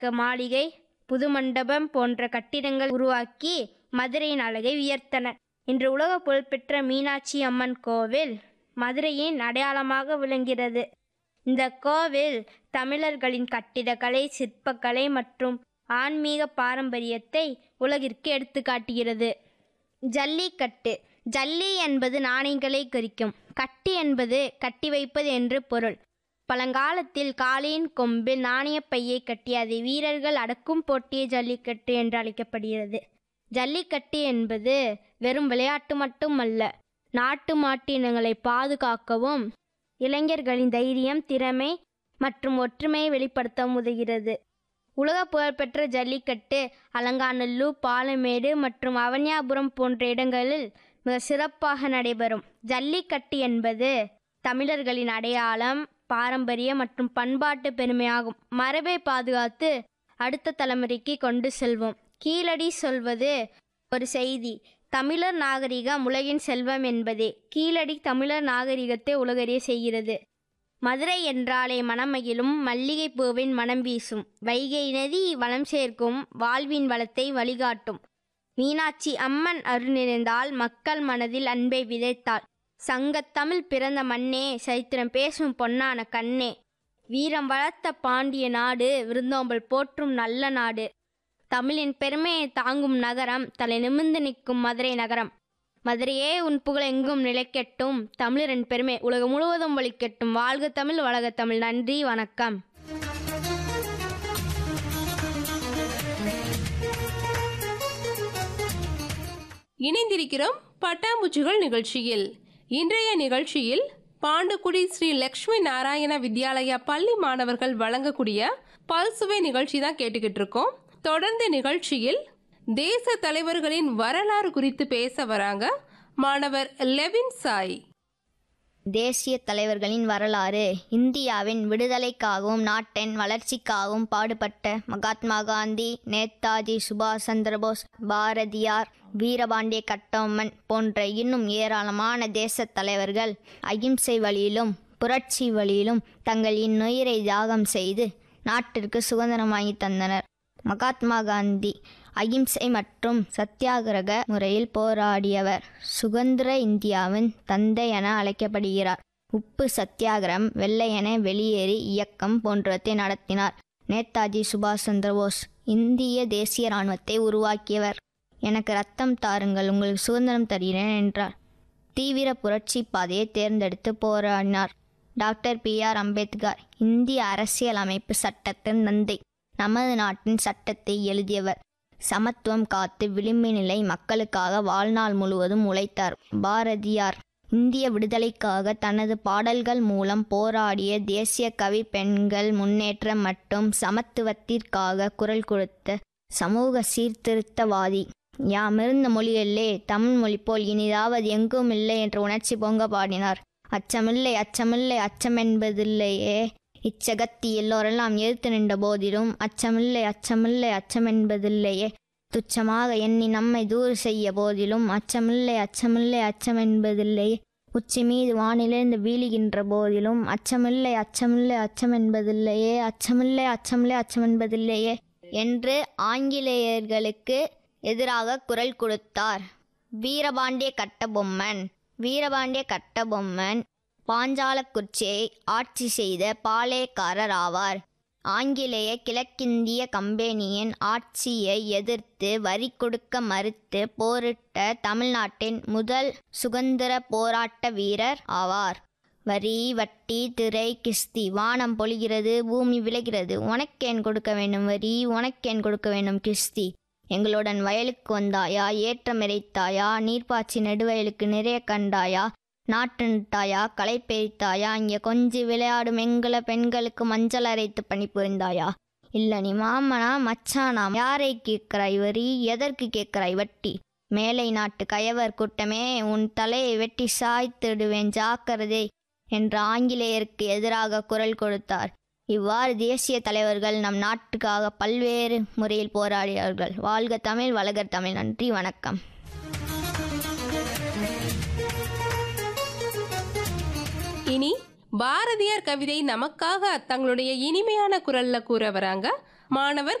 மாளிகை புது மண்டபம் போன்ற கட்டிடங்கள் உருவாக்கி மதுரையின் அழகை உயர்த்தனர் இன்று உலக புகழ்பெற்ற மீனாட்சி அம்மன் கோவில் மதுரையின் அடையாளமாக விளங்குகிறது இந்த கோவில் தமிழர்களின் கட்டிடக்கலை சிற்பக்கலை மற்றும் ஆன்மீக பாரம்பரியத்தை உலகிற்கு எடுத்துக்காட்டுகிறது ஜல்லிக்கட்டு ஜல்லி என்பது நாணயங்களை குறிக்கும் கட்டி என்பது கட்டி வைப்பது என்று பொருள் பழங்காலத்தில் காளையின் கொம்பில் நாணயப் பையை கட்டி அதை வீரர்கள் அடக்கும் போட்டியே ஜல்லிக்கட்டு என்று அழைக்கப்படுகிறது ஜல்லிக்கட்டு என்பது வெறும் விளையாட்டு மட்டுமல்ல நாட்டு மாட்டினங்களை பாதுகாக்கவும் இளைஞர்களின் தைரியம் திறமை மற்றும் ஒற்றுமையை வெளிப்படுத்த உதவுகிறது உலக புகழ்பெற்ற ஜல்லிக்கட்டு அலங்காநல்லூர் பாலமேடு மற்றும் அவனியாபுரம் போன்ற இடங்களில் மிக சிறப்பாக நடைபெறும் ஜல்லிக்கட்டு என்பது தமிழர்களின் அடையாளம் பாரம்பரியம் மற்றும் பண்பாட்டு பெருமையாகும் மரபை பாதுகாத்து அடுத்த தலைமுறைக்கு கொண்டு செல்வோம் கீழடி சொல்வது ஒரு செய்தி தமிழர் நாகரிகம் உலகின் செல்வம் என்பதே கீழடி தமிழர் நாகரிகத்தை உலகறிய செய்கிறது மதுரை என்றாலே மணமகிழும் மல்லிகை பூவின் மனம் வீசும் வைகை நதி வளம் சேர்க்கும் வாழ்வின் வளத்தை வழிகாட்டும் மீனாட்சி அம்மன் அருள் நிறைந்தால் மக்கள் மனதில் அன்பை விதைத்தாள் சங்கத்தமிழ் பிறந்த மண்ணே சரித்திரம் பேசும் பொன்னான கண்ணே வீரம் வளர்த்த பாண்டிய நாடு விருந்தோம்பல் போற்றும் நல்ல நாடு தமிழின் பெருமையை தாங்கும் நகரம் தலை நிமிர்ந்து நிற்கும் மதுரை நகரம் மதுரையே உன் புகழ் எங்கும் நிலைக்கட்டும் தமிழரின் பெருமை உலகம் முழுவதும் ஒழிக்கட்டும் வாழ்க தமிழ் வளக தமிழ் நன்றி வணக்கம் இணைந்திருக்கிறோம் பட்டாம்பூச்சிகள் நிகழ்ச்சியில் இன்றைய நிகழ்ச்சியில் பாண்டுக்குடி ஸ்ரீ லக்ஷ்மி நாராயண வித்யாலயா பள்ளி மாணவர்கள் வழங்கக்கூடிய பல்சுவை நிகழ்ச்சி தான் கேட்டுக்கிட்டு இருக்கோம் தொடர்ந்து நிகழ்ச்சியில் தேச தலைவர்களின் வரலாறு குறித்து பேச வராங்க மாணவர் லெவின் சாய் தேசிய தலைவர்களின் வரலாறு இந்தியாவின் விடுதலைக்காகவும் நாட்டின் வளர்ச்சிக்காகவும் பாடுபட்ட மகாத்மா காந்தி நேதாஜி சுபாஷ் சந்திரபோஸ் பாரதியார் வீரபாண்டிய கட்டபொம்மன் போன்ற இன்னும் ஏராளமான தேசத் தலைவர்கள் அகிம்சை வழியிலும் புரட்சி வழியிலும் தங்கள் இன்னுயிரை தியாகம் செய்து நாட்டிற்கு சுதந்திரம் வாங்கி தந்தனர் மகாத்மா காந்தி அகிம்சை மற்றும் சத்தியாகிரக முறையில் போராடியவர் சுதந்திர இந்தியாவின் தந்தை என அழைக்கப்படுகிறார் உப்பு சத்தியாகிரம் வெள்ளையன வெளியேறி இயக்கம் போன்றவற்றை நடத்தினார் நேதாஜி சுபாஷ் சந்திரபோஸ் இந்திய தேசிய இராணுவத்தை உருவாக்கியவர் எனக்கு ரத்தம் தாருங்கள் உங்களுக்கு சுதந்திரம் தருகிறேன் என்றார் தீவிர புரட்சி பாதையை தேர்ந்தெடுத்து போராடினார் டாக்டர் பி ஆர் அம்பேத்கர் இந்திய அரசியல் அமைப்பு சட்டத்தின் தந்தை நமது நாட்டின் சட்டத்தை எழுதியவர் சமத்துவம் காத்து விளிம்பு நிலை மக்களுக்காக வாழ்நாள் முழுவதும் உழைத்தார் பாரதியார் இந்திய விடுதலைக்காக தனது பாடல்கள் மூலம் போராடிய தேசிய கவி பெண்கள் முன்னேற்றம் மற்றும் சமத்துவத்திற்காக குரல் கொடுத்த சமூக சீர்திருத்தவாதி யாமிருந்த மொழிகளிலே தமிழ் மொழி போல் இனிதாவது எங்கும் இல்லை என்ற உணர்ச்சி பொங்க பாடினார் அச்சமில்லை அச்சமில்லை அச்சம் என்பதில்லையே இச்சகத்தி எல்லோரெல்லாம் எதிர்த்து நின்ற போதிலும் அச்சமில்லை அச்சமில்லை அச்சம் என்பதில்லையே துச்சமாக எண்ணி நம்மை தூர் செய்ய போதிலும் அச்சமில்லை அச்சமில்லை அச்சம் என்பதில்லையே உச்சி மீது வானிலிருந்து வீழுகின்ற போதிலும் அச்சமில்லை அச்சமில்லை அச்சம் என்பதில்லையே அச்சமில்லை அச்சமில்லை அச்சம் என்பதில்லையே என்று ஆங்கிலேயர்களுக்கு எதிராக குரல் கொடுத்தார் வீரபாண்டிய கட்டபொம்மன் வீரபாண்டிய கட்டபொம்மன் பாஞ்சாலக்குறிச்சியை ஆட்சி செய்த பாளையக்காரர் ஆவார் ஆங்கிலேய கிழக்கிந்திய கம்பெனியின் ஆட்சியை எதிர்த்து வரி கொடுக்க மறுத்து போரிட்ட தமிழ்நாட்டின் முதல் சுதந்திர போராட்ட வீரர் ஆவார் வரி வட்டி திரை கிஸ்தி வானம் பொழிகிறது பூமி விளைகிறது உனக்கேன் கொடுக்க வேண்டும் வரி உனக்கேன் கொடுக்க வேண்டும் கிஸ்தி எங்களுடன் வயலுக்கு வந்தாயா ஏற்றம் இறைத்தாயா நீர்ப்பாய்ச்சி நெடுவயலுக்கு நிறைய கண்டாயா நாட்டு நட்டாயா களை பெய்த்தாயா இங்கே கொஞ்சி விளையாடும் எங்கள பெண்களுக்கு மஞ்சள் அரைத்து பணிபுரிந்தாயா இல்ல நீ மாமனா மச்சானா யாரை கேட்கிறாய் வரி எதற்கு கேட்கிறாய் வட்டி மேலை நாட்டு கயவர் கூட்டமே உன் தலையை வெட்டி சாய்த்திடுவேன் ஜாக்கிரதை என்று ஆங்கிலேயருக்கு எதிராக குரல் கொடுத்தார் இவ்வாறு தேசிய தலைவர்கள் நம் நாட்டுக்காக பல்வேறு முறையில் போராடினார்கள் வாழ்க தமிழ் வளகர் தமிழ் நன்றி வணக்கம் இனி பாரதியார் கவிதை நமக்காக தங்களுடைய இனிமையான குரல்ல கூற வராங்க மாணவர்